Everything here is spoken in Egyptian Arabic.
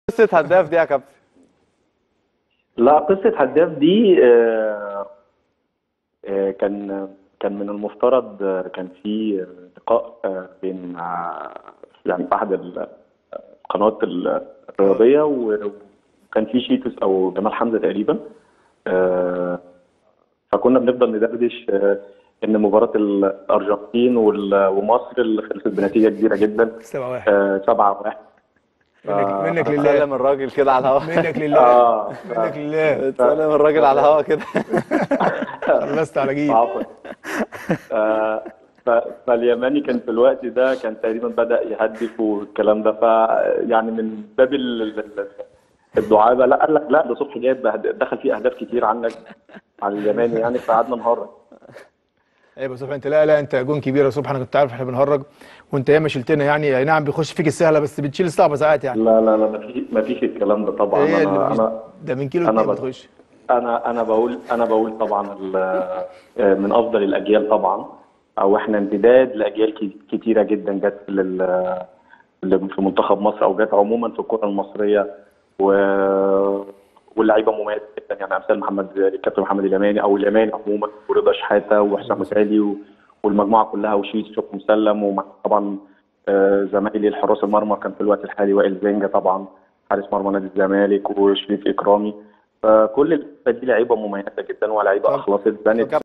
قصه هداف دي يا كابتن لا قصة هداف دي آه، آه، كان كان من المفترض آه، كان في لقاء آه، بين آه، يعني أحد ال- القنوات الرياضية وكان في شيتوس أو جمال حمزة تقريبا آه، فكنا بنفضل ندردش آه، إن مباراة الأرجنتين وال- ومصر اللي خلصت بنتيجة كبيرة جدا 7 1 آه، 7-1 منك منك لله سلم الراجل كده على الهوا منك لله آه منك لله سلم الراجل على الهوا كده خلصت على جيل عفوا آه، ف- فاليماني كان في الوقت ده كان تقريبا بدأ يهدف والكلام ده ف يعني من باب ال- ال- الدعابه لا قال لك لا ده صبحي جايب أهد- دخل فيه اهداف كتير عنك على اليماني يعني فقعدنا نهرج ايوه يا صبحي انت لا لا انت جون كبير يا صبحي انا كنت عارف احنا بنهرج وانت ياما شلتنا يعني اي نعم بيخش فيك السهله بس بتشيل الصعبه ساعات يعني لا لا لا ما فيش ما فيش الكلام ده طبعا هي اللي انا مفيش- انا ده من كيلو أنا اتنين بس- بتخش انا انا بقول انا بقول طبعا ال- آه، من افضل الاجيال طبعا او احنا امتداد لاجيال ك- كتيره جدا جت لل اللي في منتخب مصر او جت عموما في الكره المصريه و واللعيبه مميزه جدا يعني امثال محمد الكابتن محمد اليماني او اليماني عموما ورضا شحاته وحسام غالي و- والمجموعه كلها وشيت شوف مسلم وطبعا زمايلي الحراس المرمى كان في الوقت الحالي وائل زنجه طبعا حارس مرمى نادي الزمالك وشريف اكرامي فكل اللعيبه دي لعيبه مميزه جدا ولاعيبه طب- اخلصت بنت